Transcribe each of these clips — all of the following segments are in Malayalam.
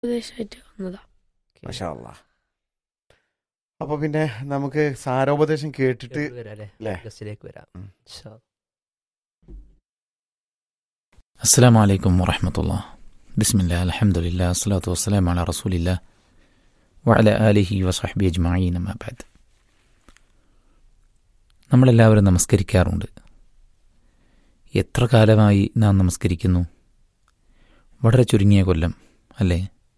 ഉപദേശമായിട്ട് വന്നതാ മാഷാ അല്ലാ അപ്പൊ പിന്നെ നമുക്ക് സാരോപദേശം കേട്ടിട്ട് വരാം അല്ലേ അല്ലേ ഗസ്റ്റിലേക്ക് വരാം ഉം. ഇൻഷാ അല്ലാ. السلام عليكم ورحمة الله بسم الله الحمد لله الصلاة والسلام على رسول الله وعلى آله وصحبه أجمعين ما بعد നമ്മളെല്ലാവരും നമസ്കരിക്കാറുണ്ട് എത്ര കാലമായി നാം നമസ്കരിക്കുന്നു വളരെ ചുരുങ്ങിയ കൊല്ലം അല്ലേ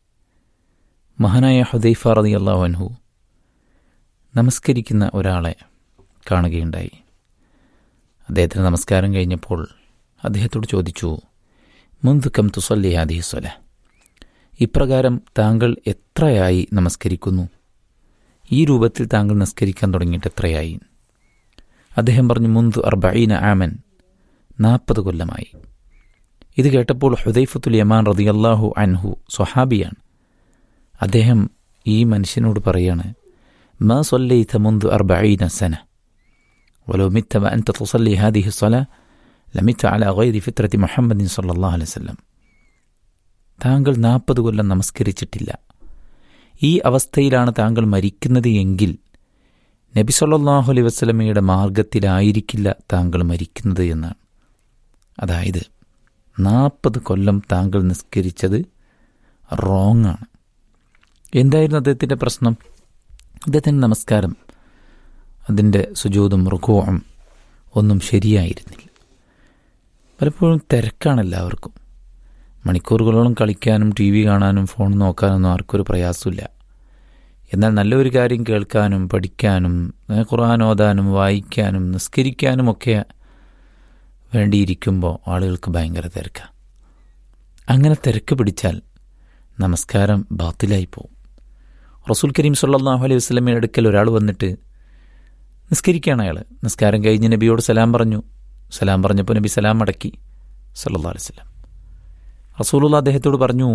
മഹാനായ ഹുദൈഫ റതി അള്ളാഹു അൻഹു നമസ്കരിക്കുന്ന ഒരാളെ കാണുകയുണ്ടായി അദ്ദേഹത്തിന് നമസ്കാരം കഴിഞ്ഞപ്പോൾ അദ്ദേഹത്തോട് ചോദിച്ചു മുന്തുക്കം തുസല്ലി ഹാദിഹിസ്വല ഇപ്രകാരം താങ്കൾ എത്രയായി നമസ്കരിക്കുന്നു ഈ രൂപത്തിൽ താങ്കൾ നമസ്കരിക്കാൻ തുടങ്ങിയിട്ട് എത്രയായി അദ്ദേഹം പറഞ്ഞു മുന്തു അർബീന ആമൻ നാൽപ്പത് കൊല്ലമായി ഇത് കേട്ടപ്പോൾ ഹുദൈഫത്തുൽ യമാൻ റതിയല്ലാഹു അൻഹു സ്വഹാബിയാണ് അദ്ദേഹം ഈ മനുഷ്യനോട് പറയാണ് മാ സൊല്ലൈത മുന്തു അർബീന സന ولو مت وأنت تصلي هذه الصلاة ലമിത്ത അല ഗൈരി ഫിത്രത്തി മുഹമ്മദിൻ സല്ലാ അലൈവല്ലം താങ്കൾ നാൽപ്പത് കൊല്ലം നമസ്കരിച്ചിട്ടില്ല ഈ അവസ്ഥയിലാണ് താങ്കൾ മരിക്കുന്നത് എങ്കിൽ നബി സല്ലാഹു അലൈ വസ്ലമയുടെ മാർഗത്തിലായിരിക്കില്ല താങ്കൾ മരിക്കുന്നത് എന്നാണ് അതായത് നാൽപ്പത് കൊല്ലം താങ്കൾ നിസ്കരിച്ചത് റോങ് ആണ് എന്തായിരുന്നു അദ്ദേഹത്തിൻ്റെ പ്രശ്നം അദ്ദേഹത്തിൻ്റെ നമസ്കാരം അതിൻ്റെ സുജൂതും റുഖുവും ഒന്നും ശരിയായിരുന്നില്ല പലപ്പോഴും തിരക്കാണ് എല്ലാവർക്കും മണിക്കൂറുകളോളം കളിക്കാനും ടി വി കാണാനും ഫോൺ നോക്കാനൊന്നും ആർക്കൊരു പ്രയാസമില്ല എന്നാൽ നല്ലൊരു കാര്യം കേൾക്കാനും പഠിക്കാനും ഏ, ഖുർആൻ ഓതാനും വായിക്കാനും നിസ്കരിക്കാനും ഒക്കെ വേണ്ടിയിരിക്കുമ്പോൾ ആളുകൾക്ക് ഭയങ്കര തിരക്കാണ് അങ്ങനെ തിരക്ക് പിടിച്ചാൽ നമസ്കാരം ബാത്തിലായി പോവും റസൂൽ കരീം സല്ലാഹു അലൈഹി വസ്ലമയുടെ അടുക്കൽ ഒരാൾ വന്നിട്ട് നിസ്കരിക്കുകയാണ് അയാൾ നിസ്കാരം കഴിഞ്ഞ് നബിയോട് സലാം പറഞ്ഞു സലാം പറഞ്ഞപ്പോൾ നബി സലാം മടക്കി സല്ലാ അലൈവല്ലം റസൂലുള്ള അദ്ദേഹത്തോട് പറഞ്ഞു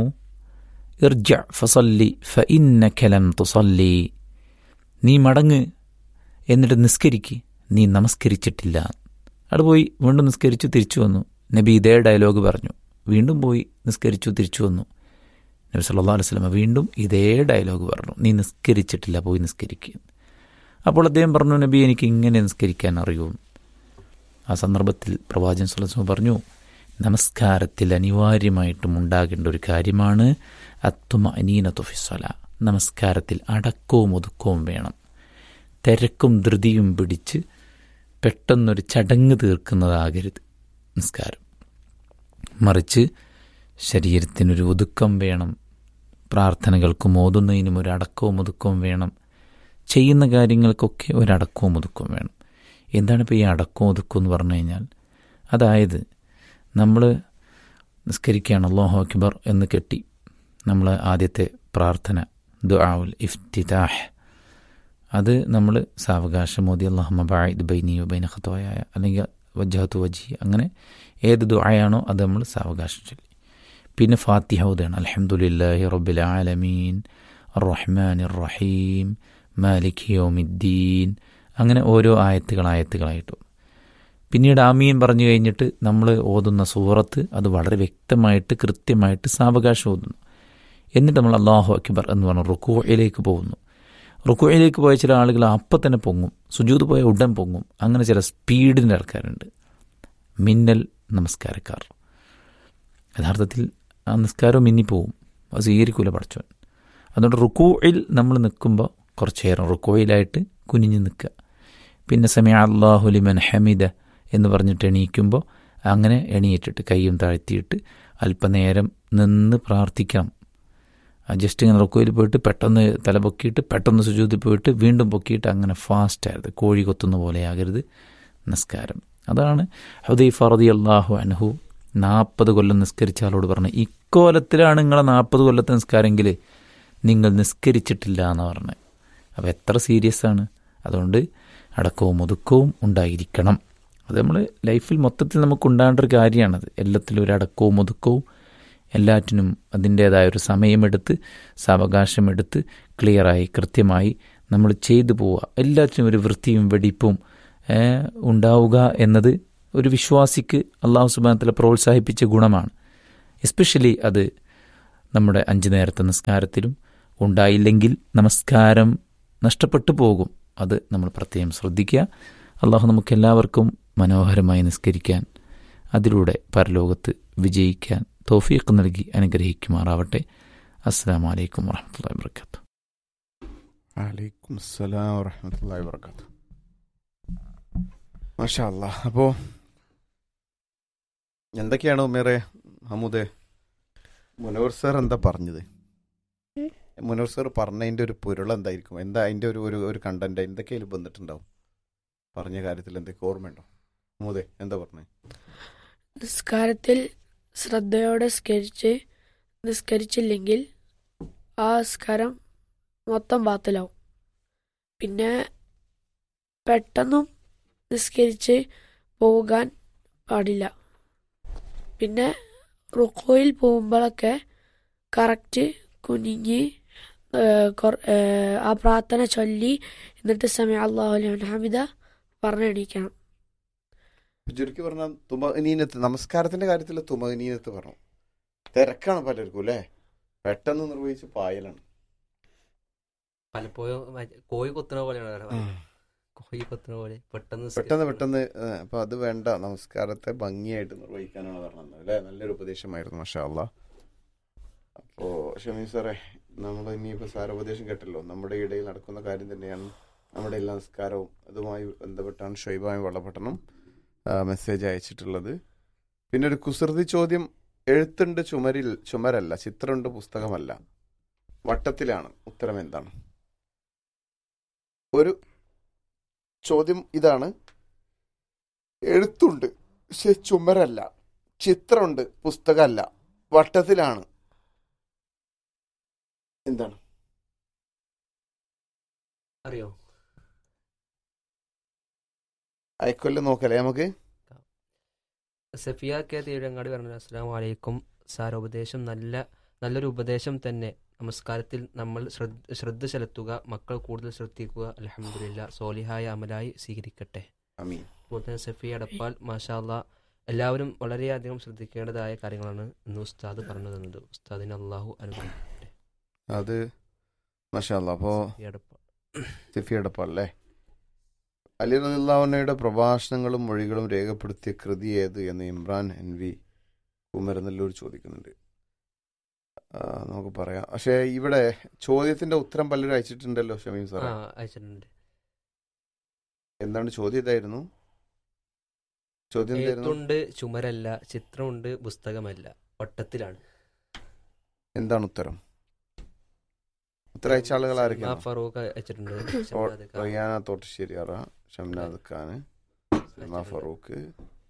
ഇർജ ഫസല്ലി ഫ ഇന്നഖലം തുസല്ലി നീ മടങ്ങ് എന്നിട്ട് നിസ്കരിക്ക് നീ നമസ്കരിച്ചിട്ടില്ല അവിടെ പോയി വീണ്ടും നിസ്കരിച്ചു തിരിച്ചു വന്നു നബി ഇതേ ഡയലോഗ് പറഞ്ഞു വീണ്ടും പോയി നിസ്കരിച്ചു തിരിച്ചു വന്നു നബി സല്ലാ അലൈഹി സ്വലമ വീണ്ടും ഇതേ ഡയലോഗ് പറഞ്ഞു നീ നിസ്കരിച്ചിട്ടില്ല പോയി നിസ്കരിക്കുക അപ്പോൾ അദ്ദേഹം പറഞ്ഞു നബി എനിക്ക് ഇങ്ങനെ നിസ്കരിക്കാൻ അറിയൂ ആ സന്ദർഭത്തിൽ പ്രവാചകൻ സുലസ്മ പറഞ്ഞു നമസ്കാരത്തിൽ അനിവാര്യമായിട്ടും ഉണ്ടാകേണ്ട ഒരു കാര്യമാണ് അത്തുമ അനീന തുഫിസ്വല നമസ്കാരത്തിൽ അടക്കവും ഒതുക്കവും വേണം തിരക്കും ധൃതിയും പിടിച്ച് പെട്ടെന്നൊരു ചടങ്ങ് തീർക്കുന്നതാകരുത് നിസ്കാരം മറിച്ച് ശരീരത്തിനൊരു ഒതുക്കം വേണം പ്രാർത്ഥനകൾക്കും ഓതുന്നതിനും ഒരു അടക്കവും ഒതുക്കവും വേണം ചെയ്യുന്ന കാര്യങ്ങൾക്കൊക്കെ ഒരടക്കവും ഒതുക്കവും വേണം എന്താണ് ഇപ്പോൾ ഈ അടക്കവും ഒതുക്കവും എന്ന് പറഞ്ഞു കഴിഞ്ഞാൽ അതായത് നമ്മൾ നിസ്കരിക്കുകയാണ് അള്ളാഹു അക്ബർ എന്ന് കെട്ടി നമ്മൾ ആദ്യത്തെ പ്രാർത്ഥന ദുആഉൽ ഇഫ്തിതാഹ് അത് നമ്മൾ സാവകാശം മോദി അള്ളാഹു ബായിദ് ബൈനിയോ ബൈന ഖത്തോയ അല്ലെങ്കിൽ വജ്ജഹത്തു വജി അങ്ങനെ ഏത് ദുആയാണോ അത് നമ്മൾ സാവകാശം ചൊല്ലി പിന്നെ ഫാത്തിഹ ഓതുകയാണ് അലഹമുല്ലാഹി റബ്ബിൽ ആലമീൻ റഹ്മാൻ റഹീം മാലിക് യോമിദ്ദീൻ അങ്ങനെ ഓരോ ആയത്തുകൾ ആയത്തുകളായിട്ടും പിന്നീട് ആമീൻ പറഞ്ഞു കഴിഞ്ഞിട്ട് നമ്മൾ ഓതുന്ന സൂറത്ത് അത് വളരെ വ്യക്തമായിട്ട് കൃത്യമായിട്ട് സാവകാശം ഓതുന്നു എന്നിട്ട് നമ്മൾ അള്ളാഹു അക്ബർ എന്ന് പറഞ്ഞു റുക്കുവയിലേക്ക് പോകുന്നു റുക്കുവയിലേക്ക് പോയ ചില ആളുകൾ അപ്പം തന്നെ പൊങ്ങും സുജൂത് പോയ ഉടൻ പൊങ്ങും അങ്ങനെ ചില സ്പീഡിൻ്റെ ആൾക്കാരുണ്ട് മിന്നൽ നമസ്കാരക്കാർ യഥാർത്ഥത്തിൽ ആ നിസ്കാരം മിന്നിപ്പോവും അത് സ്വീകരിക്കൂല പഠിച്ചോൻ അതുകൊണ്ട് റുക്കുയിൽ നമ്മൾ നിൽക്കുമ്പോൾ കുറച്ച് നേരം റുക്കോയിലായിട്ട് കുനിഞ്ഞ് നിൽക്കുക പിന്നെ സമയ അള്ളാഹു ലിമൻ ഹമിദ എന്ന് പറഞ്ഞിട്ട് എണീക്കുമ്പോൾ അങ്ങനെ എണീറ്റിട്ട് കൈയും താഴ്ത്തിയിട്ട് അല്പനേരം നിന്ന് പ്രാർത്ഥിക്കണം ജസ്റ്റ് ഇങ്ങനെ റുക്കോയിൽ പോയിട്ട് പെട്ടെന്ന് തല പൊക്കിയിട്ട് പെട്ടെന്ന് സുജൂതിൽ പോയിട്ട് വീണ്ടും പൊക്കിയിട്ട് അങ്ങനെ ഫാസ്റ്റ് ആയത് കോഴി കൊത്തുന്ന പോലെ ആകരുത് നിസ്കാരം അതാണ് ഹുദൈഫ റതി അള്ളാഹു അൻഹു നാൽപ്പത് കൊല്ലം നിസ്കരിച്ച ആളോട് പറഞ്ഞു ഇക്കോലത്തിലാണ് നിങ്ങളെ നാൽപ്പത് കൊല്ലത്തെ നിസ്കാരമെങ്കിൽ നിങ്ങൾ നിസ്കരിച്ചിട്ടില്ല എന്ന് പറഞ്ഞത് അപ്പോൾ എത്ര സീരിയസ് ആണ് അതുകൊണ്ട് അടക്കവും ഒതുക്കവും ഉണ്ടായിരിക്കണം അത് നമ്മൾ ലൈഫിൽ മൊത്തത്തിൽ നമുക്ക് ഉണ്ടാകേണ്ട ഒരു കാര്യമാണത് എല്ലാത്തിലും ഒരു അടക്കവും ഒതുക്കവും എല്ലാറ്റിനും അതിൻ്റേതായ ഒരു സമയമെടുത്ത് സാവകാശമെടുത്ത് ക്ലിയറായി കൃത്യമായി നമ്മൾ ചെയ്തു പോവുക എല്ലാറ്റിനും ഒരു വൃത്തിയും വെടിപ്പും ഉണ്ടാവുക എന്നത് ഒരു വിശ്വാസിക്ക് അള്ളാഹു സുബാനത്തിലെ പ്രോത്സാഹിപ്പിച്ച ഗുണമാണ് എസ്പെഷ്യലി അത് നമ്മുടെ അഞ്ചു നേരത്തെ നിസ്കാരത്തിലും ഉണ്ടായില്ലെങ്കിൽ നമസ്കാരം നഷ്ടപ്പെട്ടു പോകും അത് നമ്മൾ പ്രത്യേകം ശ്രദ്ധിക്കുക അള്ളാഹു നമുക്കെല്ലാവർക്കും മനോഹരമായി നിസ്കരിക്കാൻ അതിലൂടെ പരലോകത്ത് വിജയിക്കാൻ തോഫീക്ക് നൽകി അനുഗ്രഹിക്കുമാറാവട്ടെ അസ്സാം വലൈക്കും വാഹമത്തല്ലാ വാത്തു വലൈക്കും അസ്സലാം വറഹമത്തല്ലാഹി വർക്കാത്തു മാഷാ അല്ലാ അപ്പോ എന്തൊക്കെയാണ് ഉമേറെ ഹമുദേ മുനോർ സാർ എന്താ പറഞ്ഞത് ഉം. മുനോർ സാർ പറഞ്ഞതിന്റെ ഒരു പൊരുൾ എന്തായിരിക്കും എന്താ അതിന്റെ ഒരു ഒരു ഒരു കണ്ടന്റ് എന്തൊക്കെയായാലും വന്നിട്ടുണ്ടാവും പറഞ്ഞ കാര്യത്തിൽ എന്തൊക്കെ ഓർമ്മയുണ്ടോ ഹമുദേ എന്താ പറഞ്ഞേ നിസ്കാരത്തിൽ ശ്രദ്ധയോടെ സ്കരിച്ച് നിസ്കരിച്ചില്ലെങ്കിൽ ആ നിസ്കാരം മൊത്തം ബാത്തിലാവും പിന്നെ പെട്ടെന്നും നിസ്കരിച്ച് പോകാൻ പാടില്ല പിന്നെ റുക്കോയിൽ പോകുമ്പോഴൊക്കെ കറക്റ്റ് കുനിഞ്ഞ് ഏഹ്, കൊർ- ഏഹ്, ആ പ്രാർത്ഥന ചൊല്ലി എന്നിട്ട് സമയം അള്ളാഹു ഹമിദ പറഞ്ഞെണീക്കണം ചുരുക്കി പറഞ്ഞാൽ തുമനീനത്ത് നമസ്കാരത്തിന്റെ കാര്യത്തിൽ തുമനീനത്ത് പറഞ്ഞു തിരക്കാണ് പലർക്കും അല്ലേ പെട്ടെന്ന് നിർവഹിച്ച് പായലാണ് പലപ്പോഴും മറ്റേ കോഴി കൊത്തുന്ന പോലെയാണ് അവിടെ. കോഴി കൊത്തുന്ന പോലെ പെട്ടെന്ന് പെട്ടെന്ന് പെട്ടെന്ന് ഏഹ്, അപ്പൊ അത് വേണ്ട നമസ്കാരത്തെ ഭംഗിയായിട്ട് നിർവഹിക്കാനാണ് പറഞ്ഞത് അല്ലേ നല്ലൊരു ഉപദേശമായിരുന്നു മഷാ അല്ലാ അപ്പോ ഷമീ സാറേ നമ്മൾ ഇനിയിപ്പോ സാരോപദേശം കേട്ടല്ലോ നമ്മുടെ ഇടയിൽ നടക്കുന്ന കാര്യം തന്നെയാണ് നമ്മുടെ എല്ലാ നമസ്കാരവും അതുമായി ബന്ധപ്പെട്ടാണ് ഷൊയ്ബായും വള്ളപട്ടണം മെസ്സേജ് അയച്ചിട്ടുള്ളത് പിന്നെ ഒരു കുസൃതി ചോദ്യം എഴുത്തുണ്ട് ചുമരിൽ ചുമരല്ല ചിത്രമുണ്ട് പുസ്തകമല്ല വട്ടത്തിലാണ് ഉത്തരം എന്താണ് ഒരു ചോദ്യം ഇതാണ് എഴുത്തുണ്ട് പക്ഷെ ചുമരല്ല ചിത്രമുണ്ട് പുസ്തകമല്ല വട്ടത്തിലാണ് എന്താണ് അറിയോ അയക്കൊല്ലം നോക്കല്ലേ നമുക്ക് സഫിയ കെ തീരങ്ങാടി പറഞ്ഞു അസ്സാം വലൈക്കും സാരോപദേശം നല്ല നല്ലൊരു ഉപദേശം തന്നെ നമസ്കാരത്തിൽ നമ്മൾ ശ്രദ്ധ ശ്രദ്ധ ചെലുത്തുക മക്കൾ കൂടുതൽ ശ്രദ്ധിക്കുക അലഹമില്ല സോലിഹായ അമലായി സ്വീകരിക്കട്ടെ അമീൻ അതുപോലെ തന്നെ സഫിയ അടപ്പാൽ മാഷാല്ല എല്ലാവരും വളരെയധികം ശ്രദ്ധിക്കേണ്ടതായ കാര്യങ്ങളാണ് ഇന്ന് ഉസ്താദ് പറഞ്ഞു തന്നത് ഉസ്താദിന് അള്ളാഹു അനുഗ്രഹിക്കട്ടെ അത് മഷാല്ല അപ്പോ സഫിയ അടപ്പാൽ സിഫിയടപ്പല്ലേ അലി റലിള്ളാഹുനയുടെ പ്രഭാഷണങ്ങളും മൊഴികളും രേഖപ്പെടുത്തിയ കൃതി ഏത് എന്ന് ഇമ്രാൻ എൻ വി കുമരനെല്ലൂർ ചോദിക്കുന്നുണ്ട് ആ, നമുക്ക് പറയാം പക്ഷേ ഇവിടെ ചോദ്യത്തിന്റെ ഉത്തരം പലരും അയച്ചിട്ടുണ്ടല്ലോ ഷമീം സാർ ആ അയച്ചിട്ടുണ്ട് എന്താണ് ചോദ്യം ഇതായിരുന്നു ചോദ്യം എന്തായിരുന്നു എഴുത്തുണ്ട് ചുമരല്ല ചിത്രമുണ്ട് പുസ്തകമല്ല വട്ടത്തിലാണ് എന്താണ് ഉത്തരം ഉത്തരം അയച്ച ആളുകൾ സൽമാ ആരൊക്കെയാണ് ഫറൂഖ് അയച്ചിട്ടുണ്ട് ഷംനാദ് ഖാൻ. റയ്യാന തോട്ടശ്ശേരിയാറ ഷംനാദ് ഖാൻ സൽമ ഫറൂഖ്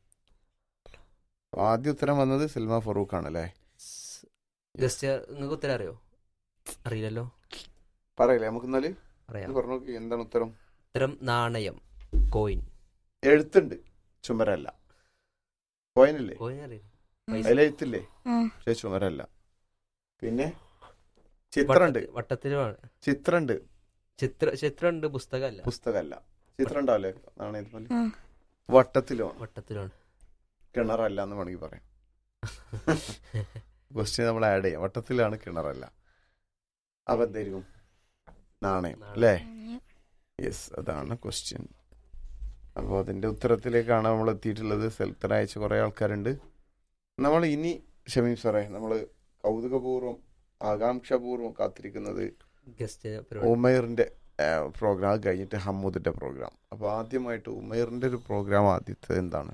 ആദ്യ ഉത്തരം വന്നത് സൽമ ഫറൂഖ് ആണ് അല്ലേ സ്- ജസ്റ്റ് നിങ്ങൾക്ക് ഉത്തരം അറിയോ അറിയില്ലല്ലോ പറയില്ലേ നമുക്ക് എന്നാല് അറിയാം പറഞ്ഞു നോക്കി എന്താണ് ഉത്തരം ഉത്തരം നാണയം കോയിൻ എഴുത്തുണ്ട് ചുമരല്ല കോയിനല്ലേ കോയിൻ അറിയില്ല പൈസ. അതിലെഴുത്തില്ലേ പക്ഷെ ചുമരല്ല പിന്നെ ചിത്രമുണ്ട് വട്ടത്തി- വട്ടത്തിലുമാണ് ചിത്രമുണ്ട് ചിത്ര ചിത്രമുണ്ട് പുസ്തകമല്ല പുസ്തകമല്ല ചിത്രം ഉണ്ടാവില്ലേ നാണയത്തിൽ ആ. വട്ടത്തിലോ വട്ടത്തിലാണ് കിണറല്ല എന്ന് വേണമെങ്കിൽ പറയാം ക്വസ്റ്റ്യൻ നമ്മൾ ആഡ് ചെയ്യാം വട്ടത്തിലാണ് കിണറല്ല അപ്പൊ എന്തായിരിക്കും നാണയം നാണയം. അല്ലേ യെസ് അതാണ് ക്വസ്റ്റ്യൻ അപ്പോൾ അതിന്റെ ഉത്തരത്തിലേക്കാണ് നമ്മൾ എത്തിയിട്ടുള്ളത് സെൽത്തർ അയച്ച കുറേ ആൾക്കാരുണ്ട് നമ്മൾ ഇനി ഷമീം സാറേ നമ്മൾ കൗതുകപൂർവ്വം ആകാംക്ഷാപൂർവ്വം കാത്തിരിക്കുന്നത് ഗസ്റ്റ് ഉമേറിന്റെ പ്രോഗ്രാം കഴിഞ്ഞിട്ട് ഹമ്മൂദിന്റെ പ്രോഗ്രാം അപ്പോൾ ആദ്യമായിട്ട് ഉമേറിന്റെ ഒരു പ്രോഗ്രാം ആദ്യത്തെ എന്താണ്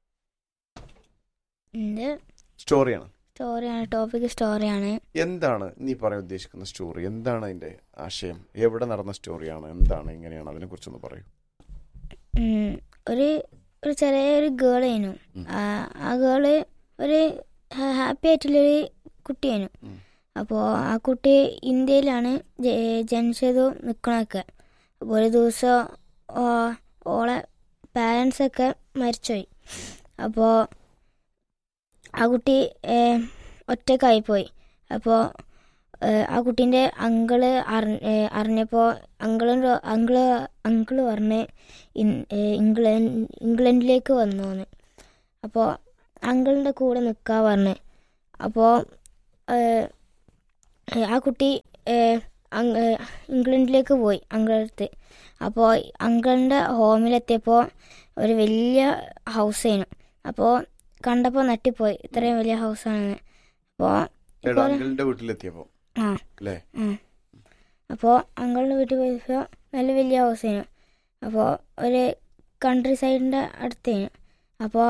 ഇത് സ്റ്റോറിയാണ് സ്റ്റോറിയാണ് ടോപ്പിക് സ്റ്റോറിയാണ് എന്താണ് നീ പറയാൻ ഉദ്ദേശിക്കുന്ന സ്റ്റോറി എന്താണ് അതിന്റെ ആശയം എവിടെ നടന്ന സ്റ്റോറിയാണ് എന്താണ് എങ്ങനെയാണ് അതിനെ കുറിച്ചൊന്ന് പറയൂ ഉം, ഒരു ഒരു ചെറിയൊരു ഗേളായിരുന്നു ഉം. ആ ആ ഗേള് ഒരു ഹാപ്പി ആയിട്ടുള്ളൊരു കുട്ടിയായിരുന്നു ഉം. അപ്പോൾ ആ കുട്ടി ഇന്ത്യയിലാണ് ജ- ജനിച്ചതും നിൽക്കണമൊക്കെ അപ്പോൾ ഒരു ദിവസം ഓ- ഓളെ പാരൻസൊക്കെ മരിച്ചുപോയി അപ്പോൾ ആ കുട്ടി ഏഹ്, ഒറ്റക്കായിപ്പോയി അപ്പോൾ ആ കുട്ടീൻ്റെ അങ്കിള് അറി അറിഞ്ഞപ്പോൾ അങ്കിളിൻ്റെ അങ്കിള് അങ്കിള് പറഞ്ഞ് ഇൻ- ഏഹ്, ഇംഗ്ലണ്ട് ഇംഗ്ലണ്ടിലേക്ക് വന്നു അപ്പോൾ അങ്കിളിൻ്റെ കൂടെ നിൽക്കാൻ പറഞ്ഞ് അപ്പോൾ ഏ, ആ കുട്ടി ഏ, അങ്- ഏ, ഇംഗ്ലണ്ടിലേക്ക് പോയി അങ്കിളുടെ അടുത്ത് അപ്പോൾ അങ്കിളിൻ്റെ ഹോമിലെത്തിയപ്പോൾ ഒരു വലിയ ഹൗസായിരുന്നു അപ്പോൾ കണ്ടപ്പോൾ നട്ടിപ്പോയി ഇത്രയും വലിയ ഹൗസാണെന്ന് അപ്പോൾ എടാ അങ്കിളിന്റെ വീട്ടിലെത്തിയപ്പോ ആ അല്ലേ അപ്പോൾ അങ്കിളിൻ്റെ വീട്ടിൽ പോയപ്പോൾ നല്ല വലിയ ഹൗസായിരുന്നു അപ്പോൾ ഒരു കൺട്രി സൈഡിൻ്റെ അടുത്തേനു അപ്പോൾ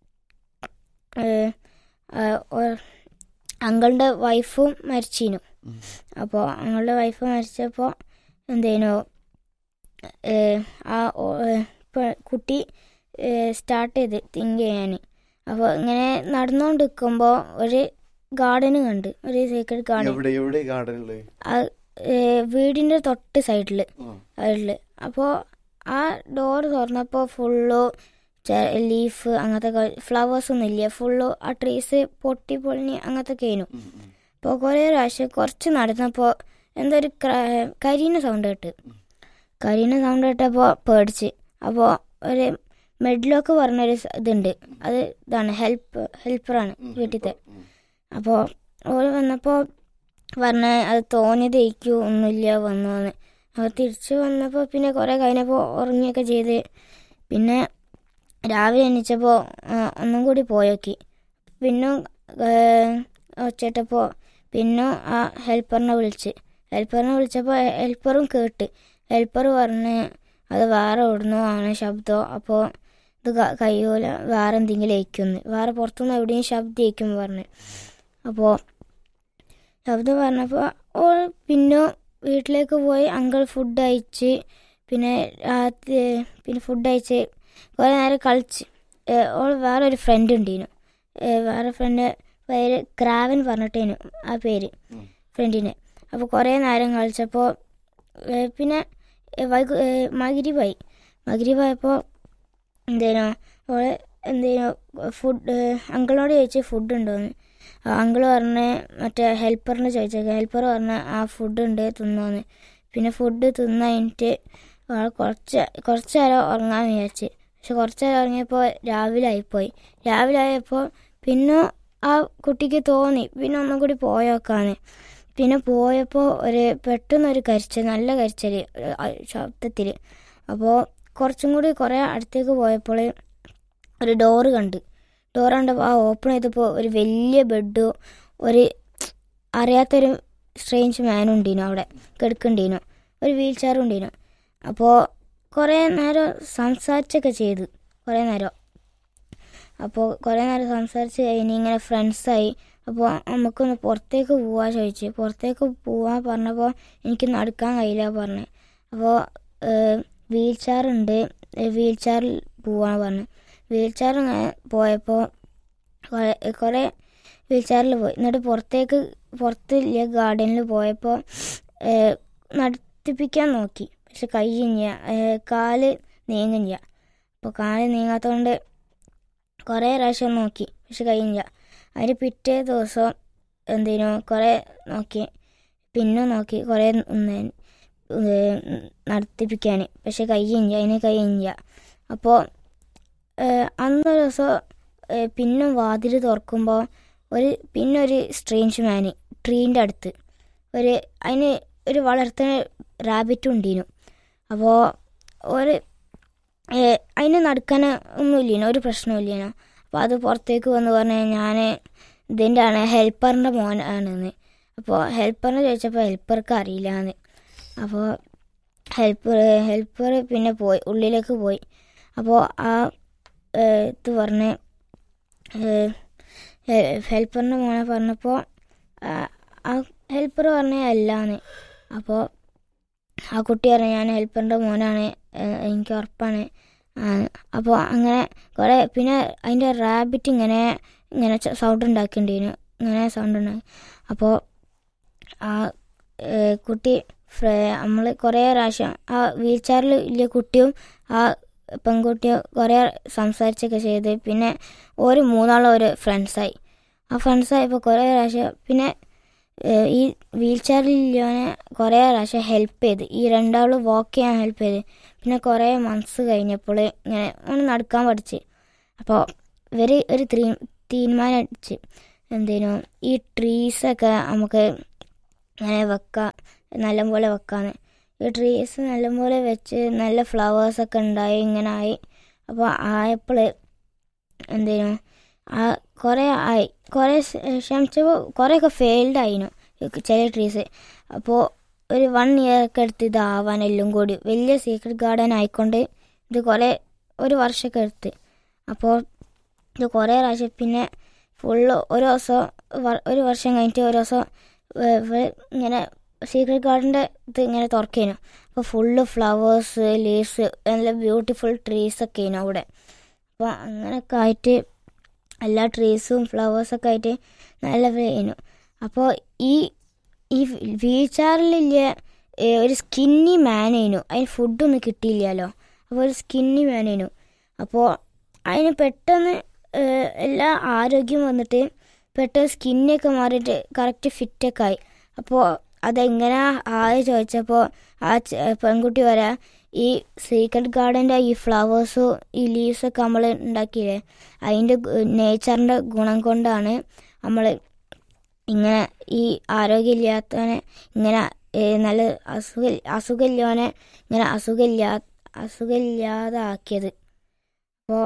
അങ്കിളിൻ്റെ വൈഫും മരിച്ചിരുന്നു ഉം. അപ്പോൾ അങ്ങളുടെ വൈഫ് മരിച്ചപ്പോൾ എന്തേനു ആ ഓ- ഏ, പ- കുട്ടി സ്റ്റാർട്ട് ചെയ്ത് തിങ്ക് ചെയ്യാൻ അപ്പോൾ ഇങ്ങനെ നടന്നുകൊണ്ട് നിൽക്കുമ്പോൾ ഒരു ഗാർഡൻ കണ്ട് ഒരു സീക്രട്ട് ഗാർഡൻ എവിടെ എവിടെ ഗാർഡൻ ഉള്ളത് വീടിൻ്റെ തൊട്ട് സൈഡിൽ സൈഡിൽ അപ്പോൾ ആ ഡോർ തുറന്നപ്പോൾ ഫുള്ള് ലീഫ് അങ്ങനത്തെ ഫ്ലവേഴ്സ് ഒന്നും ഇല്ല ഫുള്ള് ആ ട്രീസ് പൊട്ടി പൊളിഞ്ഞ് അങ്ങനത്തെ കഴിഞ്ഞു അപ്പോൾ കുറേ പ്രാവശ്യം കുറച്ച് നടന്നപ്പോൾ എന്തോ ഒരു ക്ര- കരിന സൗണ്ട് കേട്ട് കരിന സൗണ്ട് കേട്ടപ്പോൾ പേടിച്ച് അപ്പോൾ ഒരു മെഡ്ലോക്ക് പറഞ്ഞൊരു സ- ഇതുണ്ട് അത് ഇതാണ് ഹെൽപ്പ് ഹെൽപ്പറാണ് വീട്ടിലത്തെ അപ്പോൾ ഓര് വന്നപ്പോൾ പറഞ്ഞ അത് തോന്നിയതേക്കൂ ഒന്നുമില്ല വന്നു വന്ന് അപ്പോൾ തിരിച്ച് വന്നപ്പോൾ പിന്നെ കുറേ കഴിഞ്ഞപ്പോൾ ഉറങ്ങിയൊക്കെ ചെയ്ത് പിന്നെ രാവിലെ എണീച്ചപ്പോൾ ഒന്നും കൂടി പോയോക്കി പിന്നെ ഒച്ചിട്ടപ്പോൾ പിന്നെ ആ ഹെൽപ്പറിനെ വിളിച്ച് ഹെൽപ്പറിനെ വിളിച്ചപ്പോൾ ഹെൽപ്പറും കേട്ട് ഹെൽപ്പർ പറഞ്ഞ് അത് വേറെ എവിടുന്നോ ആണ് ശബ്ദം അപ്പോൾ ഇത് ക- കഴിയൂല വേറെ എന്തെങ്കിലും അയക്കുമെന്ന് വേറെ പുറത്തുനിന്ന് എവിടെയും ശബ്ദം അയക്കും പറഞ്ഞ് അപ്പോൾ ശബ്ദം പറഞ്ഞപ്പോൾ ഓൾ പിന്നെ വീട്ടിലേക്ക് പോയി അങ്കിൾ ഫുഡ് അയച്ച് പിന്നെ രാത്രി പിന്നെ ഫുഡ് അയച്ച് കുറേ നേരം കളിച്ച് ഏ, ഓൾ വേറെ ഒരു ഫ്രണ്ട് ഉണ്ടീനു ഏ, വേറെ ഫ്രണ്ട് പേര് ക്രാവൻ പറഞ്ഞിട്ടേനു ആ പേര് ഉം. ഫ്രണ്ടിന് അപ്പോൾ കുറേ നേരം കളിച്ചപ്പോൾ ഏ, പിന്നെ ഏ, വൈകു ഏ, മഗ്രിബായി മഗ്രിബായപ്പോൾ എന്തേനോ ഓള് എന്തേനോ ഫുഡ് അങ്കിളിനോട് ചോദിച്ചു ഫുഡ് ഉണ്ടോയെന്ന് അങ്കിൾ പറഞ്ഞ് മറ്റേ ഹെൽപ്പറിന് ചോദിച്ചേക്ക ഹെൽപ്പർ പറഞ്ഞ് ആ ഫുഡ് ഉണ്ട് തിന്നോന്ന് പിന്നെ ഫുഡ് തിന്ന കഴിഞ്ഞിട്ട് ആൾ കുറച്ച് കുറച്ച് നേരം ഉറങ്ങാൻ വിചാരിച്ച് പക്ഷെ കുറച്ച് നേരം ഉറങ്ങിയപ്പോൾ രാവിലെ ആയിപ്പോയി രാവിലെ ആയപ്പോൾ പിന്നെ ആ കുട്ടിക്ക് തോന്നി പിന്നെ ഒന്നും കൂടി പോയോക്കാന്ന് പിന്നെ പോയപ്പോൾ ഒരു പെട്ടെന്നൊരു കരിച്ചൽ നല്ല കരിച്ചൽ ശബ്ദത്തിൽ അപ്പോൾ കുറച്ചും കൂടി കുറേ അടുത്തേക്ക് പോയപ്പോൾ ഒരു ഡോറ് കണ്ട് ഡോർ കണ്ടപ്പോൾ ആ ഓപ്പൺ ചെയ്തപ്പോൾ ഒരു വലിയ ബെഡ് ഒരു അറിയാത്തൊരു സ്ട്രേഞ്ച് മാനും ഉണ്ടീനു അവിടെ കിടക്കണ്ടീനു ഒരു വീൽ ചെയറും ഉണ്ടീനു അപ്പോൾ കുറേ നേരം സംസാരിച്ചൊക്കെ ചെയ്ത് കുറേ നേരം അപ്പോൾ കുറേ നേരം സംസാരിച്ച് കഴിഞ്ഞ് ഇങ്ങനെ ഫ്രണ്ട്സായി അപ്പോൾ നമുക്കൊന്ന് പുറത്തേക്ക് പോവാ ചോദിച്ചു പുറത്തേക്ക് പോവാൻ പറഞ്ഞപ്പോൾ എനിക്ക് നടക്കാൻ കഴിയില്ല പറഞ്ഞു അപ്പോൾ വീൽ ചെയർ ഉണ്ട് വീൽ ചെയറിൽ പോവാൻ പറഞ്ഞു വീൽ ചെയർ പോയപ്പോൾ കുറേ- കുറേ വീൽ ചെയറിൽ പോയി എന്നിട്ട് പുറത്തേക്ക് പുറത്തില്ല ഗാർഡനിൽ പോയപ്പോൾ നടത്തിപ്പിക്കാൻ നോക്കി പക്ഷെ കഴിയില്ല കാല് നീങ്ങില്ല അപ്പോൾ കാല് നീങ്ങാത്തതുകൊണ്ട് കുറേ പ്രാവശ്യം നോക്കി പക്ഷെ കഴിയില്ല അതിന് പിറ്റേ ദിവസം എന്തേനു കുറേ നോക്കി പിന്നെ നോക്കി കുറേ ഒന്ന് നടത്തിപ്പിക്കാൻ പക്ഷെ കഴിയില്ല അതിന് കഴിയില്ല അപ്പോൾ അന്നൊരു ദിവസം ഏഹ് പിന്നെ വാതിൽ തുറക്കുമ്പോൾ ഒരു പിന്നെ ഒരു സ്ട്രേഞ്ച് മാന് ട്രീൻ്റെ അടുത്ത് ഒരു അതിന് ഒരു വളർത്തുന്ന റാബിറ്റ് ഉണ്ടീനു അപ്പോൾ ഒരു ഏഹ് അതിന് നടക്കാൻ ഒന്നുമില്ലേനു ഒരു പ്രശ്നമില്ലേനു അപ്പോൾ അത് പുറത്തേക്ക് വന്ന് പറഞ്ഞ് ഞാൻ ഇതിൻ്റെ ആണ് ഹെൽപ്പറിൻ്റെ മോനാണെന്ന് അപ്പോൾ ഹെൽപ്പറിനെ ചോദിച്ചപ്പോൾ ഹെൽപ്പർക്ക് അറിയില്ല എന്ന് അപ്പോൾ ഹെൽപ്പർ ഹെൽപ്പർ പിന്നെ പോയി ഉള്ളിലേക്ക് പോയി അപ്പോൾ ആ ഏഹ് ഇത് പറഞ്ഞ് ഹെൽപ്പറിൻ്റെ മോനെ പറഞ്ഞപ്പോൾ ആ ഹെൽപ്പർ പറഞ്ഞ അല്ലാന്ന് അപ്പോൾ ആ കുട്ടി പറഞ്ഞു ഞാൻ ഹെൽപ്പറിൻ്റെ മോനാണ് ഏഹ് എനിക്ക് ഉറപ്പാണ് അപ്പോൾ അങ്ങനെ കുറേ പിന്നെ അതിൻ്റെ റാബിറ്റ് ഇങ്ങനെ ഇങ്ങനെ സൗണ്ട് ഉണ്ടാക്കേണ്ടിയിരുന്നു ഇങ്ങനെ സൗണ്ട് ഉണ്ടാക്കി അപ്പോൾ ആ ഏഹ് കുട്ടി നമ്മൾ കുറേ പ്രാവശ്യം ആ വീൽ ചെയറിൽ വലിയ കുട്ടിയും ആ പെൺകുട്ടിയും കുറേ സംസാരിച്ചൊക്കെ ചെയ്ത് പിന്നെ ഒരു മൂന്നാളും ഒരു ഫ്രണ്ട്സായി ആ ഫ്രണ്ട്സായപ്പോൾ കുറേ പ്രാവശ്യം പിന്നെ ഏഹ് ഈ വീൽ ചെയറിലില്ലോനെ കുറേ പ്രാവശ്യം ഹെൽപ്പ് ചെയ്ത് ഈ രണ്ടാളും വാക്ക് ചെയ്യാൻ ഹെൽപ്പ് ചെയ്ത് പിന്നെ കുറേ മന്ത്സ് കഴിഞ്ഞപ്പോൾ ഇങ്ങനെ ഒന്ന് നടക്കാൻ പഠിച്ച് അപ്പോൾ ഇവർ ഒരു തീ തീരുമാനം അടിച്ച് എന്തേനു ഈ ട്രീസൊക്കെ നമുക്ക് ഇങ്ങനെ വെക്കാം നല്ലപോലെ വെക്കാന്ന് ഈ ട്രീസ് നല്ലപോലെ വെച്ച് നല്ല ഫ്ലവേഴ്സൊക്കെ ഉണ്ടായി ഇങ്ങനെ ആയി അപ്പോൾ ആയപ്പോൾ എന്തേനു ആ കുറേ ആയി കുറേ ക്ഷമിച്ചപ്പോൾ കുറേയൊക്കെ ഫെയിൽഡ് ആയിനു ചില ട്രീസ് അപ്പോൾ ഒരു വൺ ഇയർ ഒക്കെ എടുത്ത് ഇതാവാൻ എല്ലാം കൂടി വലിയ സീക്രട്ട് ഗാർഡൻ ആയിക്കൊണ്ട് ഇത് കുറേ ഒരു വർഷമൊക്കെ എടുത്ത് അപ്പോൾ ഇത് കുറേ പ്രാവശ്യം പിന്നെ ഫുള്ള് ഒരു ദിവസം വ- ഒരു വർഷം കഴിഞ്ഞിട്ട് ഒരു ദിവസം വേ- വേ- ഇങ്ങനെ സീക്രട്ട് ഗാർഡൻ്റെ ഇത് ഇങ്ങനെ തുറക്കേനു അപ്പോൾ ഫുള്ള് ഫ്ലവേഴ്സ് ലീവ്സ് നല്ല ബ്യൂട്ടിഫുൾ ട്രീസ് ഒക്കെ ആയിരുന്നു അവിടെ അപ്പോൾ അങ്ങനെയൊക്കെ ആയിട്ട് എല്ലാ ട്രീസും ഫ്ലവേഴ്സൊക്കെ ആയിട്ട് നല്ല ചെയ്യുന്നു അപ്പോൾ ഈ ഈ വീച്ചാറിലില്ല ഒരു സ്കിന്നി മാനേനു അതിന് ഫുഡൊന്നും കിട്ടിയില്ലല്ലോ അപ്പോൾ ഒരു സ്കിന്നി മാനേനു അപ്പോൾ അതിന് പെട്ടെന്ന് ഏഹ്, എല്ലാ ആരോഗ്യം വന്നിട്ട് പെട്ടെന്ന് സ്കിന്നൊക്കെ മാറിയിട്ട് കറക്റ്റ് ഫിറ്റൊക്കെ ആയി അപ്പോൾ അതെങ്ങനെ ആയി ചോദിച്ചപ്പോൾ ആ ചെ- പെൺകുട്ടി വരാ ഈ സീക്രട്ട് ഗാർഡൻ്റെ ഈ ഫ്ലവേഴ്സും ഈ ലീവ്സൊക്കെ നമ്മൾ ഉണ്ടാക്കിയില്ലേ അതിൻ്റെ നേച്ചറിൻ്റെ ഗുണം കൊണ്ടാണ് നമ്മൾ ഇങ്ങനെ ഈ ആരോഗ്യമില്ലാത്തവനെ ഇങ്ങനെ ഏ, നല്ല അസുഖ അസുഖമില്ലവനെ ഇങ്ങനെ അസുഖമില്ലാ അസുഖമില്ലാതാക്കിയത് അപ്പോൾ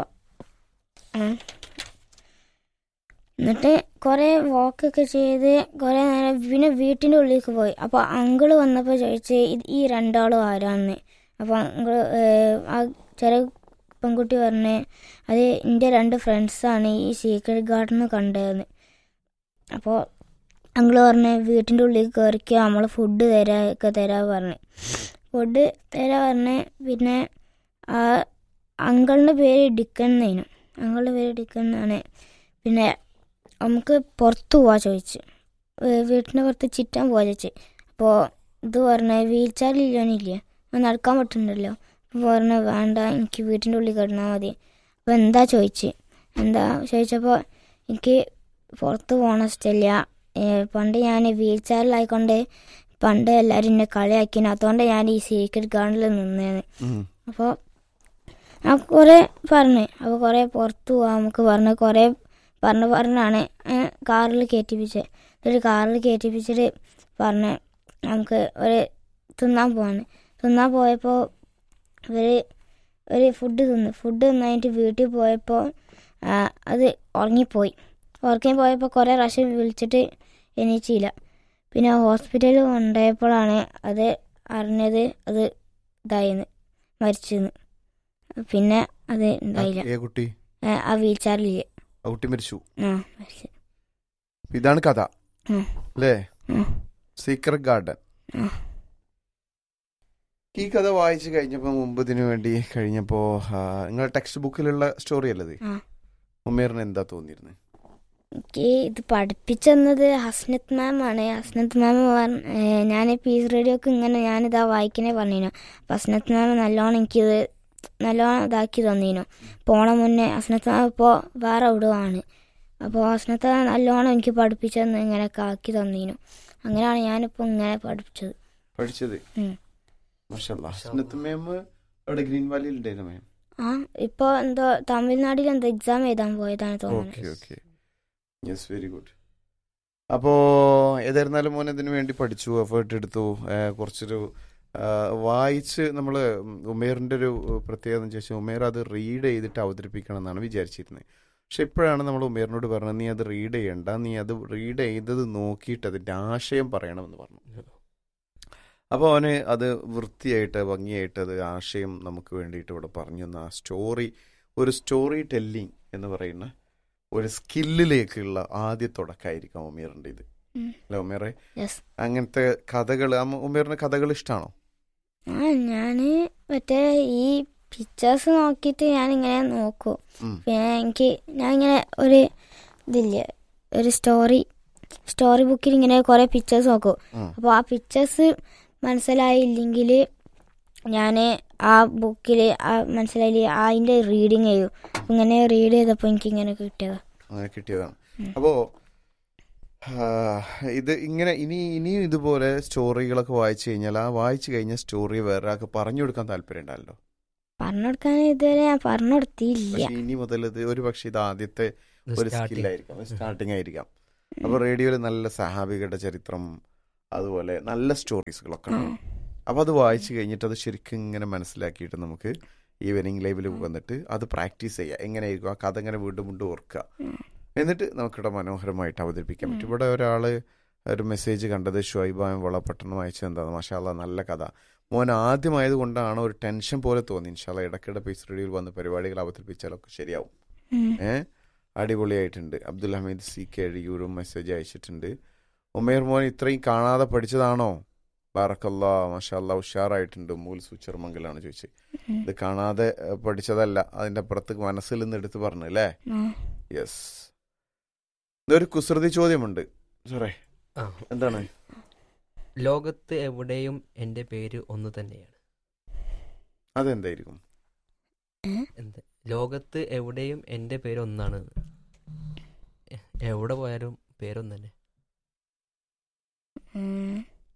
എന്നിട്ട് കുറേ വാക്കൊക്കെ ചെയ്ത് കുറേ നേരം പിന്നെ വീട്ടിൻ്റെ ഉള്ളിലേക്ക് പോയി അപ്പോൾ അങ്കിള് വന്നപ്പോൾ ചോദിച്ച് ഇത് ഈ രണ്ടാളും ആരാന്ന് അപ്പോൾ അങ്കിള് ആ ചെറിയ പെൺകുട്ടി പറഞ്ഞ് അത് എൻ്റെ രണ്ട് ഫ്രണ്ട്സാണ് ഈ സീക്രട്ട് ഗാർഡൻ കണ്ടതെന്ന് അപ്പോൾ അങ്കിള് പറഞ്ഞ് വീട്ടിൻ്റെ ഉള്ളിൽ കയറിക്കോ നമ്മൾ ഫുഡ് തരാ ഒക്കെ തരാ പറഞ്ഞ് ഫുഡ് തരാ പറഞ്ഞ് പിന്നെ ആ അങ്കിളിൻ്റെ പേര് ഡിക്കൻ എന്നായിരുന്നു അങ്കിളുടെ പേര് ഡിക്കൻ എന്നാണ് പിന്നെ നമുക്ക് പുറത്ത് പോവാ ചോദിച്ചു ഏ, വീട്ടിൻ്റെ പുറത്ത് ചിറ്റാൻ പോവാ ചോദിച്ചു അപ്പോൾ ഇത് പറഞ്ഞ വീൽ ചെയറിലില്ലോനില്ലേ നടക്കാൻ പറ്റുന്നുണ്ടല്ലോ അപ്പോൾ പറഞ്ഞ വേണ്ട എനിക്ക് വീട്ടിൻ്റെ ഉള്ളിൽ കിടന്നാൽ മതി അപ്പോൾ എന്താ ചോദിച്ച് എന്താ ചോദിച്ചപ്പോൾ എനിക്ക് പുറത്ത് പോകണ ഇഷ്ടമില്ല ഏ, പണ്ട് ഞാൻ വീൽ ചെയറിലായിക്കൊണ്ട് പണ്ട് എല്ലാവരും എന്നെ കളിയാക്കിന് അതുകൊണ്ട് ഞാൻ ഈ സീക്രട്ട് ഗാർഡനിൽ നിന്നേന്ന് ഉം. അപ്പോൾ ആ കുറേ പറഞ്ഞ് അപ്പോൾ കുറേ പുറത്ത് പോവാം നമുക്ക് പറഞ്ഞ് കുറേ പറഞ്ഞ് പറഞ്ഞാണ് കാറിൽ കയറ്റിപ്പിച്ചത് എന്നിട്ട് കാറിൽ കയറ്റിപ്പിച്ചിട്ട് പറഞ്ഞ് നമുക്ക് ഒരു തിന്നാൻ പോവാണ് തിന്നാൻ പോയപ്പോൾ ഇവർ ഒരു ഫുഡ് തിന്ന് ഫുഡ് തിന്നതിട്ട് വീട്ടിൽ പോയപ്പോൾ ആ, അത് ഉറങ്ങിപ്പോയി ഉറങ്ങി പോയപ്പോൾ കുറേ പ്രാവശ്യം വിളിച്ചിട്ട് എണീച്ചില്ല പിന്നെ ഹോസ്പിറ്റലിൽ കൊണ്ടുപോയപ്പോഴാണ് അത് അറിഞ്ഞത് അത് ഇതായിന്ന് മരിച്ചെന്ന് പിന്നെ അത് ഉണ്ടായില്ല ഏ കുട്ടി ഏ, ആ വീൽ ചെയറിൽ ആ കുട്ടി മരിച്ചു ആ മരിച്ചു ഇതാണ് കഥ ഉം. അല്ലേ ഉം. സീക്രട്ട് ഗാർഡൻ ഉം. ഈ കഥ വായിച്ചു കഴിഞ്ഞപ്പോൾ മുമ്പ് ഇതിനു വേണ്ടി കഴിഞ്ഞപ്പോൾ നിങ്ങളുടെ ടെക്സ്റ്റ് ബുക്കിലുള്ള സ്റ്റോറി അല്ലത് ആ. ഉമേറിന് എന്താ തോന്നിയിരുന്നത് എനിക്ക് ഇത് പഠിപ്പിച്ചെന്നത് ഹസ്നത്ത് മാം ആണ് ഹസ്നത്ത് മാം ഞാൻ പീസ് റേഡിയോക്ക് ഇങ്ങനെ ഞാനിതാ വായിക്കണേ പറഞ്ഞിനു അപ്പം ഹസ്നത്ത് മാം നല്ലോണം എനിക്കിത് നല്ലോണം ഇതാക്കി തന്നീനു പോണ മുന്നേ ഹസ്നത്ത് മാം ഇപ്പോൾ വേറെ എവിടെയാണ് അപ്പോൾ ഹസ്നത്ത് മാം നല്ലോണം എനിക്ക് പഠിപ്പിച്ചെന്ന് ഇങ്ങനെയൊക്കെ ആക്കി തന്നീനു അങ്ങനെയാണ് ഞാനിപ്പോൾ ഇങ്ങനെ പഠിപ്പിച്ചത് പഠിച്ചത് ഉം. മാഷല്ലാ ഹസ്നത്ത് മേം അവിടെ ഗ്രീൻ വാലിയിൽ ഉണ്ടായിരുന്നു മേം ആ ഇപ്പോൾ എന്തോ തമിഴ്നാട്ടിൽ എന്തോ എക്സാം എഴുതാൻ പോയതാണ് തോന്നുന്നത് okay okay yes very good അപ്പോൾ ഏതായിരുന്നാലും മോൻ ഇതിനു വേണ്ടി പഠിച്ചു എഫേർട്ട് എടുത്തു ആ, കുറച്ചൊരു ആ, വായിച്ച് നമ്മൾ ഉമേറിൻ്റെ ഒരു പ്രത്യേകത എന്ന് ചോദിച്ചാൽ ഉമേർ അത് റീഡ് ചെയ്തിട്ട് അവതരിപ്പിക്കണം എന്നാണ് വിചാരിച്ചിരുന്നത് പക്ഷെ ഇപ്പോഴാണ് നമ്മൾ ഉമേറിനോട് പറഞ്ഞത് നീ അത് റീഡ് ചെയ്യണ്ട നീ അത് റീഡ് ചെയ്തത് നോക്കിയിട്ട് അതിൻ്റെ ആശയം പറയണമെന്ന് പറഞ്ഞു അപ്പോൾ അവന് അത് വൃത്തിയായിട്ട് ഭംഗിയായിട്ട് അത് ആശയം നമുക്ക് വേണ്ടിയിട്ട് ഇവിടെ പറഞ്ഞു തന്ന ആ സ്റ്റോറി ഒരു സ്റ്റോറി ടെല്ലിംഗ് എന്ന് പറയുന്ന ഒരു സ്കില്ലിലേക്കുള്ള ആദ്യ തുടക്കമായിരിക്കാം ഉമേറിൻ്റെ ഇത് ഉം. അല്ലെ ഉമേറെ യെസ് അങ്ങനത്തെ കഥകൾ ഉമേറിന് കഥകൾ ഇഷ്ടമാണോ ആ ഞാൻ മറ്റേ ഈ പിക്ചേഴ്സ് നോക്കിയിട്ട് ഞാനിങ്ങനെ നോക്കും ഉം. പിന്നെ എനിക്ക് ഞാൻ ഇങ്ങനെ ഒരു ഇതില്ലേ ഒരു സ്റ്റോറി സ്റ്റോറി ബുക്കിൽ ഇങ്ങനെ കുറേ പിക്ചേഴ്സ് നോക്കും ഉം. അപ്പോൾ ആ പിക്ചേഴ്സ് മനസ്സിലായില്ലെങ്കിൽ ഞാൻ ആ ബുക്കിൽ ആ മനസ്സിലായില്ല അതിൻ്റെ റീഡിങ് ചെയ്യും അപ്പൊ ഇങ്ങനെ റീഡ് ചെയ്തപ്പോൾ എനിക്ക് ഇങ്ങനെ കിട്ടിയതാണ് അങ്ങനെ കിട്ടിയതാണ് ഉം. അപ്പോ ആ, ഇത് ഇങ്ങനെ ഇനി ഇനിയും ഇതുപോലെ സ്റ്റോറികളൊക്കെ വായിച്ചു കഴിഞ്ഞാൽ ആ വായിച്ചു കഴിഞ്ഞ സ്റ്റോറി വേറെ ആൾക്ക് പറഞ്ഞു കൊടുക്കാൻ താല്പര്യം ഉണ്ടല്ലോ പറഞ്ഞു കൊടുക്കാൻ ഇതുവരെ ഞാൻ പറഞ്ഞു കൊടുത്തില്ല പക്ഷെ ഇനി മുതൽ ഇത് ഒരു പക്ഷെ ഇത് ആദ്യത്തെ ഒരു Starting. സ്കില്ലായിരിക്കാം സ്റ്റാർട്ടിങ് ആയിരിക്കാം അപ്പൊ റേഡിയോയിൽ നല്ല സഹാബികളുടെ ചരിത്രം അതുപോലെ നല്ല സ്റ്റോറീസുകളൊക്കെ ഉണ്ട് അപ്പോൾ അത് വായിച്ചു കഴിഞ്ഞിട്ട് അത് ശരിക്കും ഇങ്ങനെ മനസ്സിലാക്കിയിട്ട് നമുക്ക് ഈവനിങ് ലൈവിൽ വന്നിട്ട് അത് പ്രാക്ടീസ് ചെയ്യുക എങ്ങനെയായിരിക്കും ആ കഥ ഇങ്ങനെ വീണ്ടും വീണ്ടും ഓർക്കുക എന്നിട്ട് നമുക്കിവിടെ മനോഹരമായിട്ട് അവതരിപ്പിക്കാൻ പറ്റും ഇവിടെ ഒരാൾ ഒരു മെസ്സേജ് കണ്ടത് ഷുഐബായം വളപട്ടണം അയച്ചു എന്താണ് മാഷാല്ല നല്ല കഥ മോൻ ആദ്യമായത് കൊണ്ടാണ് ഒരു ടെൻഷൻ പോലെ തോന്നി ഇൻഷാല്ല ഇടയ്ക്കിടെ പീസ് റേഡിയോയിൽ വന്ന് പരിപാടികൾ അവതരിപ്പിച്ചാലൊക്കെ ശരിയാവും ഉം. ഏ അടിപൊളിയായിട്ടുണ്ട് അബ്ദുൽ ഹമീദ് സി കെ അഴിയൂരും മെസ്സേജ് അയച്ചിട്ടുണ്ട് ഉമേർ മോൻ ഇത്രയും കാണാതെ പഠിച്ചതാണോ ബാറക്കല്ല മഷാല്ല ഉഷാറായിട്ടുണ്ട് മൂൽ സുച്ചർമംഗലാണ് ചോദിച്ചത് ഇത് കാണാതെ ഏ, പഠിച്ചതല്ല അതിന്റെ അപ്പുറത്ത് മനസ്സിൽ നിന്ന് എടുത്ത് പറഞ്ഞു അല്ലേ ആ. യെസ് ഇതൊരു കുസൃതി ചോദ്യമുണ്ട് സാറേ ആ എന്താണ് ലോകത്ത് എവിടെയും എൻ്റെ പേര് ഒന്ന് തന്നെയാണ് അതെന്തായിരിക്കും എന്ത് ലോകത്ത് എവിടെയും എൻ്റെ പേര് ഒന്നാണ് എ- എവിടെ പോയാലും പേരൊന്നു തന്നെ ഉം.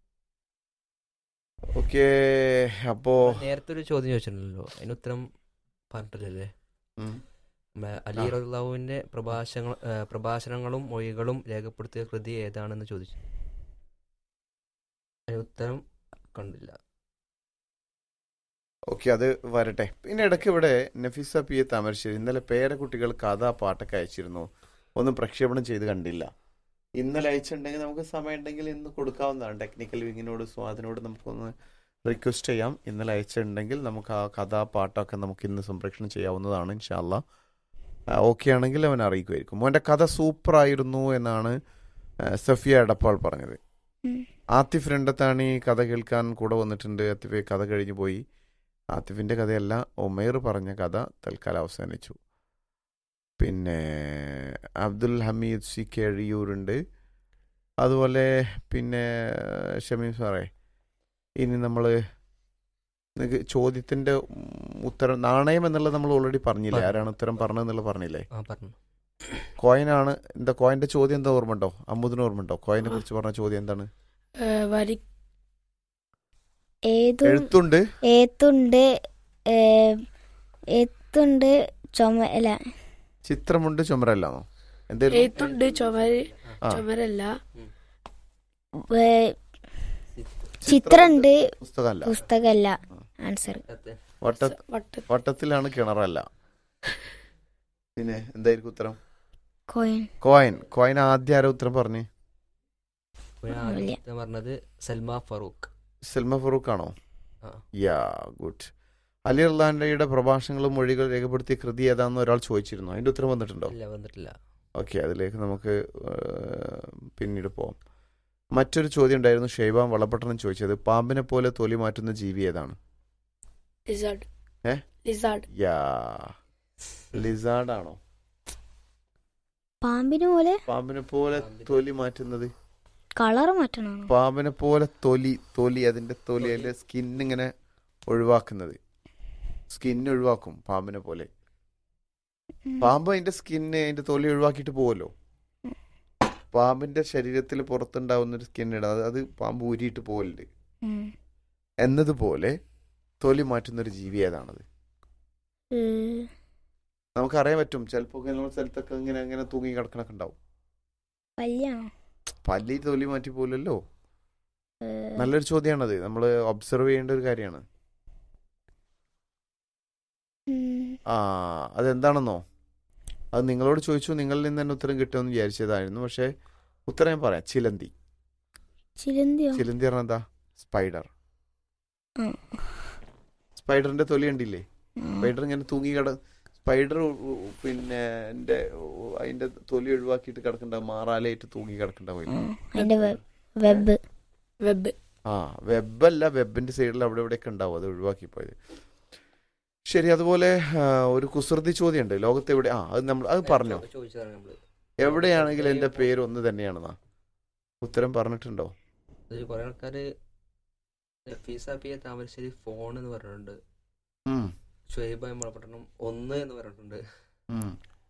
ഓക്കെ അപ്പോ നേരത്തെ ഒരു ചോദ്യം ചോദിച്ചിട്ടുണ്ടല്ലോ അതിന് ഉത്തരം പറഞ്ഞിട്ടില്ലല്ലേ ഉം. മ- അലി റഹ്ലാവുവിന്റെ പ്രഭാഷണങ്ങൾ ഏ, പ്രഭാഷണങ്ങളും മൊഴികളും രേഖപ്പെടുത്തിയ കൃതി ഏതാണെന്ന് ചോദിച്ചു അതിന് ഉത്തരം കണ്ടില്ല ഓക്കെ അത് വരട്ടെ പിന്നെ ഇടയ്ക്ക് ഇവിടെ നഫീസ പി എ താമരശ്ശേരി ഇന്നലെ പേരക്കുട്ടികൾ കഥ പാട്ടൊക്കെ അയച്ചിരുന്നു ഒന്നും പ്രക്ഷേപണം ചെയ്ത് കണ്ടില്ല ഇന്നലെ അയച്ചിട്ടുണ്ടെങ്കിൽ നമുക്ക് സമയം ഉണ്ടെങ്കിൽ ഇന്ന് കൊടുക്കാവുന്നതാണ് ടെക്നിക്കൽ വിങ്ങിനോട് സ്വാദിനോട് നമുക്കൊന്ന് റിക്വസ്റ്റ് ചെയ്യാം ഇന്നലെ അയച്ചിട്ടുണ്ടെങ്കിൽ നമുക്ക് ആ കഥ പാട്ടൊക്കെ നമുക്ക് ഇന്ന് സംപ്രേഷണം ചെയ്യാവുന്നതാണ് ഇൻഷാല്ല ഓക്കെ ആണെങ്കിൽ അവൻ അറിയിക്കുമായിരിക്കും മോൻ്റെ കഥ സൂപ്പർ ആയിരുന്നു എന്നാണ് ആ, സഫിയ എടപ്പാൾ പറഞ്ഞത് ഉം. ആത്തിഫ് രണ്ടത്താണ് ഈ കഥ കേൾക്കാൻ കൂടെ വന്നിട്ടുണ്ട് ആത്തിഫ് കഥ കഴിഞ്ഞു പോയി ആത്തിഫിന്റെ കഥയല്ല ഒമേർ പറഞ്ഞ കഥ തൽക്കാലം അവസാനിച്ചു പിന്നെ അബ്ദുൽ ഹമീദ് സി കെ അഴിയൂരുണ്ട് അതുപോലെ പിന്നെ ഷമീം സാറേ ഇനി നമ്മൾ ചോദ്യത്തിന്റെ ഉം, ഉത്തരം നാണയം എന്നുള്ളത് നമ്മൾ ഓൾറെഡി പറഞ്ഞില്ലേ പറഞ്ഞു. ആരാണ് ഉത്തരം പറഞ്ഞതെന്നുള്ളത് പറഞ്ഞില്ലേ ആ പറഞ്ഞു കോയിനാണ് എന്താ കോയിന്റെ ചോദ്യം എന്താ ഓർമ്മ ഉണ്ടോ അമ്മുദിന് ഓർമ്മ ഉണ്ടോ കോയിനെ കുറിച്ച് പറഞ്ഞ ചോദ്യം എന്താണ് ഏ, വരി ഏതും എഴുത്തുണ്ട് ഏത്തുണ്ട് ഏ, ഏത്തുണ്ട് ചുമ അല്ല ചിത്രമുണ്ട് ചുമരല്ലാന്നോ എന്തേലും എഴുത്തുണ്ട് ചുമര് ആ. ചുമരല്ല ഏ, ചിത്രമുണ്ട് പുസ്തകമല്ല പുസ്തകമല്ല ആൻസർ വട്ട വട്ട വട്ടത്തിലാണ് കിണറല്ല പിന്നെ എന്തായിരിക്കും ഉത്തരം കോയിൻ കോയിൻ കോയിൻ ആദ്യം ആരോ ഉത്തരം പറഞ്ഞു പിന്നെ ഇല്ല. ആദ്യം ഉത്തരം പറഞ്ഞത് സൽമാ ഫറൂഖ് സൽമ ഫറൂഖ് ആണോ ആ. യാ ഗുഡ് അലി അള്ളാന്റെ പ്രഭാഷണങ്ങളും മൊഴികൾ രേഖപ്പെടുത്തിയ കൃതി ഏതാണെന്ന് ഒരാൾ ചോദിച്ചിരുന്നു അതിന്റെ ഉത്തരം വന്നിട്ടുണ്ടോ ഇല്ല വന്നിട്ടില്ല ഓക്കെ അതിലേക്ക് നമുക്ക് ഏഹ്, പിന്നീട് പോവാം മറ്റൊരു ചോദ്യം ഉണ്ടായിരുന്നു ഷെയ്ബാം വളപട്ടണം ചോദിച്ചത് പാമ്പിനെ പോലെ തൊലി മാറ്റുന്ന ജീവി ഏതാണ് ലിസാർഡ് ഏ? ലിസാർഡ് യാ ലിസാർഡ് ആണോ പാമ്പിന് പോലെ പാമ്പിനെ പോലെ തൊലി മാറ്റുന്നത് കളർ മാറ്റണോ പാമ്പിനെ പോലെ തൊലി തൊലി അതിന്റെ തൊലി അതിന്റെ സ്കിൻ ഇങ്ങനെ ഒഴിവാക്കുന്നത് സ്കിൻ ഒഴിവാക്കും പാമ്പിനെ പോലെ പാമ്പ് അതിന്റെ സ്കിന്ന് അതിന്റെ തൊലി ഒഴിവാക്കിയിട്ട് പോവല്ലോ പാമ്പിന്റെ ശരീരത്തിൽ പുറത്തുണ്ടാവുന്ന ഒരു സ്കിൻ ഇടാം അത് അത് പാമ്പ് ഊരിയിട്ട് പോവലുണ്ട് ഉം. എന്നതുപോലെ തൊലി മാറ്റുന്ന ഒരു ജീവി ഏതാണത് ഏ, നമുക്കറിയാൻ പറ്റും ചിലപ്പോൾ ഇങ്ങനെ സ്ഥലത്തൊക്കെ ഇങ്ങനെ ഇങ്ങനെ തൂങ്ങി കിടക്കണൊക്കെ ഉണ്ടാവും പല്ലിയാണോ പല്ലി തൊലി മാറ്റി പോലല്ലോ ഏ, നല്ലൊരു ചോദ്യമാണത് നമ്മൾ ഒബ്സർവ് ചെയ്യേണ്ട ഒരു കാര്യമാണ് ഉം. ആ അതെന്താണെന്നോ അത് നിങ്ങളോട് ചോദിച്ചു നിങ്ങളിൽ നിന്ന് തന്നെ ഉത്തരം കിട്ടുമെന്ന് വിചാരിച്ചതായിരുന്നു പക്ഷേ ഉത്തരം ഞാൻ പറയാം ചിലന്തി ചിലന്തിയോ ചിലന്തി പറഞ്ഞാൽ എന്താ സ്പൈഡർ ആ. സ്പൈഡറിന്റെ തൊലി കണ്ടില്ലേ ആ. സ്പൈഡർ ഇങ്ങനെ തൂങ്ങി കിട സ്പൈഡർ പിന്നെ എന്റെ അതിന്റെ തൊലി ഒഴിവാക്കിയിട്ട് കിടക്കണ്ടാവും മാറാലായിട്ട് തൂങ്ങി ആ, കിടക്കണ്ടാവും അതിന്റെ വെ- വെബ് വെബ് ആ വെബല്ല വെബിന്റെ സൈഡിൽ അവിടെ ഇവിടെയൊക്കെ ഉണ്ടാവും അത് ഒഴിവാക്കി പോയത് ശരി അതുപോലെ ആ, ഒരു കുസൃതി ചോദ്യമുണ്ട് ലോകത്ത് എവിടെ ആ അത് നമ്മൾ അത് പറഞ്ഞോ ചോദിച്ചതാണ് നമ്മള് എവിടെയാണെങ്കിലും എന്റെ പേര് ഒന്ന് തന്നെയാണെന്നാ ഉത്തരം പറഞ്ഞിട്ടുണ്ടോ ഇതിൽ കുറെ ആൾക്കാര് Nafeesa P A Thamarassery phone എന്ന് പറഞ്ഞിട്ടുണ്ട് ഉം, ഷുഹൈബ് മുളപട്ടണം ഒന്ന് എന്ന് പറഞ്ഞിട്ടുണ്ട് ഉം.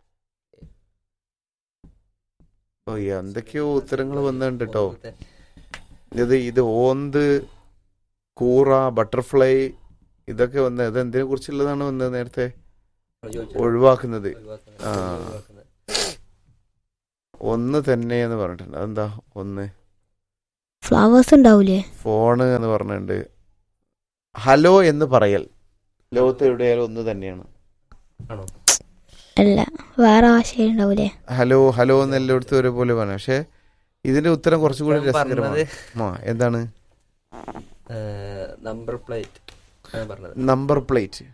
ഓ ഈ എന്തൊക്കെയോ ഉത്തരങ്ങൾ വന്നിട്ടുണ്ട് കേട്ടോ ഒന്ന് തന്നെ. ഇത് ഇത് ഓന്ത് കൂറ ബട്ടർഫ്ലൈ ഇതൊക്കെ വന്ന് ഇത് എന്തിനെ കുറിച്ചുള്ളതാണ് വന്നത് നേരത്തെ ചോദിച്ചത്. ഒഴിവാക്കുന്നത് ഒഴിവാക്കുന്നത്. ആ. ഒഴിവാക്കുന്നത്. ഒന്ന് തന്നെ എന്ന് പറഞ്ഞിട്ടുണ്ട് അതെന്താ ഒന്ന് ഫ്ലവേഴ്സ് ഉണ്ടാവൂലേ ഫോണ് എന്ന് പറഞ്ഞിട്ടുണ്ട് ഹലോ എന്ന് പറയൽ ലോകത്ത് എവിടെയായാലും ഒന്ന് തന്നെയാണ് ആണോ അല്ല വേറെ ആശയം ഉണ്ടാവൂലേ ഹലോ ഹലോ എന്ന് എല്ലായിടത്തും ഒരേപോലെ പറഞ്ഞു പക്ഷെ ഇതിന്റെ ഉത്തരം കുറച്ചും കൂടി ഞാൻ രസകരമാണ് പറഞ്ഞത് ആ, എന്താണ് നമ്പർ പ്ലേറ്റ് ആണ് പറഞ്ഞത് നമ്പർ പ്ലേറ്റ്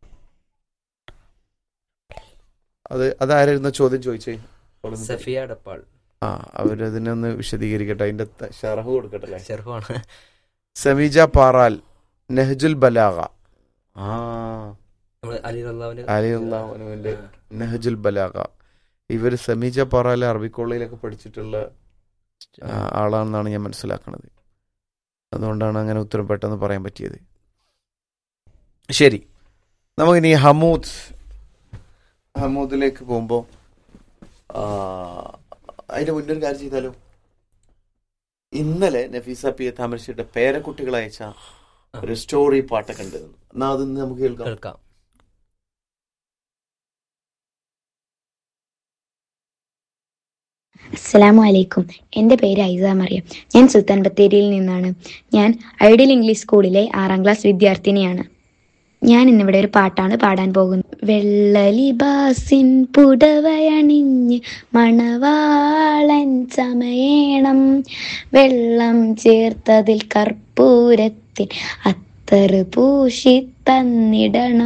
അത് അതാരായിരുന്നു ചോദ്യം ചോദിച്ചേ അവളൊന്ന് സഫിയ ഡപ്പാൾ ആ അവരതിനെ ഒന്ന് വിശദീകരിക്കട്ടെ അതിന്റെ ത- ഷറഹ് കൊടുക്കട്ടെ ചെറുപ്പമാണ് സമീജ പാറാൽ നെഹ്ജുൽ ബലാഗ ആ നമ്മൾ അലി അള്ളാഹുവിന് അലി അള്ളാഹുവിന്റെ നെഹ്ജുൽ ബലാഗ ഇവര് സമീജ പാറാലെ അറബി കോളേജിലൊക്കെ പഠിച്ചിട്ടുള്ള ആ, ആളാണെന്നാണ് ഞാൻ മനസ്സിലാക്കുന്നത് അതുകൊണ്ടാണ് അങ്ങനെ ഉത്തരം പെട്ടെന്ന് പറയാൻ പറ്റിയത് ശരി നമുക്കിനി ഹമൂദ് ഹമൂദിലേക്ക് പോകുമ്പോൾ അതിന്റെ മുന്നൊരു കാര്യം ചെയ്താലോ ഇന്നലെ നഫീസ പി എ താമരശ്ശേരിയുടെ പേരക്കുട്ടികൾ അയച്ച ഒരു സ്റ്റോറി പാട്ടൊക്കെ ഉണ്ട് എന്നാ അതൊന്ന് നമുക്ക് കേൾക്കാം കേൾക്കാം അസ്സലാമു അലൈക്കും എൻ്റെ പേര് ഐസ മറിയം ഞാൻ സുൽത്താൻ ബത്തേരിയിൽ നിന്നാണ് ഞാൻ ഐഡിയൽ ഇംഗ്ലീഷ് സ്കൂളിലെ ആറാം ക്ലാസ് വിദ്യാർത്ഥിനിയാണ് ഞാൻ ഇന്നിവിടെ ഒരു പാട്ടാണ് പാടാൻ പോകുന്നത് വെള്ളലിബാസിൻ പുടവയണിഞ്ഞ് മണവാളൻ സമയണം വെള്ളം ചേർത്തതിൽ കർപ്പൂരത്തിൻ അത്തറ് പൂശി തന്നിടണം